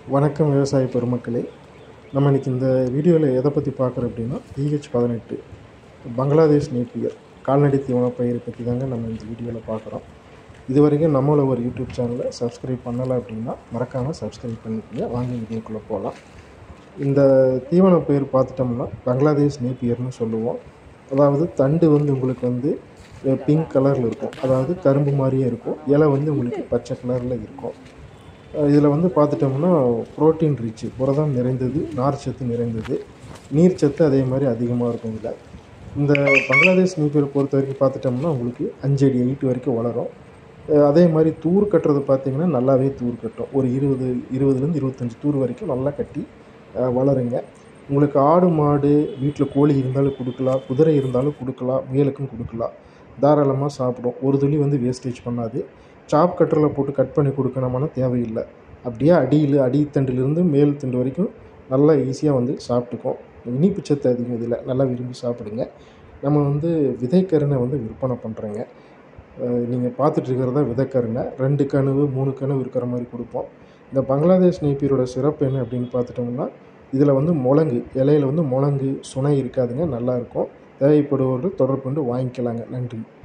வணக்கம் விவசாய பெருமக்களே நம்ம இன்றைக்கி இந்த வீடியோவில் எதை பற்றி பார்க்குறோம் அப்படின்னா டிஹெச் பதினெட்டு பங்களாதேஷ் நேப்பியர் கால்நடை தீவன பயிரை பற்றி தாங்க நம்ம இந்த வீடியோவில் பார்க்குறோம் இது வரைக்கும் நம்மளோட ஒரு யூடியூப் சேனலை சப்ஸ்கிரைப் பண்ணலை அப்படின்னா மறக்காமல் சப்ஸ்கிரைப் பண்ணிக்கோங்க வாங்க வீடியோக்குள்ளே போகலாம் இந்த தீவன பயிர் பார்த்துட்டோம்னா பங்களாதேஷ் நேப்பியர்னு சொல்லுவோம் அதாவது தண்டு வந்து உங்களுக்கு வந்து பிங்க் கலரில் இருக்கும் அதாவது கரும்பு மாதிரியே இருக்கும் இலை வந்து உங்களுக்கு பச்சை கலரில் இருக்கும் இதில் வந்து பார்த்துட்டோம்னா புரோட்டீன் ரிச்சு புரதம் நிறைந்தது நார்ச்சத்து நிறைந்தது நீர்ச்சத்து அதே மாதிரி அதிகமாக இருக்கும் இதில் இந்த பங்களாதேஷ் நீப்பரை பொறுத்த வரைக்கும் பார்த்துட்டோம்னா உங்களுக்கு அஞ்சு அடி எயிட் வரைக்கும் வளரும் அஹ் அதே மாதிரி தூர் கட்டுறது பார்த்தீங்கன்னா நல்லாவே தூர் கட்டும் ஒரு இருபது இருபதுலேருந்து இருபத்தஞ்சி தூர் வரைக்கும் நல்லா கட்டி அஹ் வளருங்க உங்களுக்கு ஆடு மாடு வீட்டில் கோழி இருந்தாலும் கொடுக்கலாம் குதிரை இருந்தாலும் கொடுக்கலாம் முயலுக்கும் கொடுக்கலாம் தாராளமாக சாப்பிடும் ஒரு துளி வந்து வேஸ்டேஜ் பண்ணாது சாப் கட்டரில் போட்டு கட் பண்ணி கொடுக்கணுமான தேவையில்லை அப்படியே அடியில் அடித்தண்டிலிருந்து மேல் தண்டு வரைக்கும் நல்லா ஈஸியாக வந்து சாப்பிட்டுக்கும் இனிப்பு சத்து அதிகம் இதில் நல்லா விரும்பி சாப்பிடுங்க நம்ம வந்து விதைக்கருணை வந்து விற்பனை பண்ணுறோங்க நீங்கள் பார்த்துட்டு இருக்கிறதா விதைக்கருணை ரெண்டு கணுவு மூணு கணுவு இருக்கிற மாதிரி கொடுப்போம் இந்த பங்களாதேஷ் நெய்ப்பீரோட சிறப்பு என்ன அப்படின்னு பார்த்துட்டோம்னா இதில் வந்து முழங்கு இலையில வந்து முழங்கு சுனை இருக்காதுங்க நல்லாயிருக்கும் தேவைப்படுபவர்கள் தொடர்பு கொண்டு வாங்கிக்கலாங்க நன்றி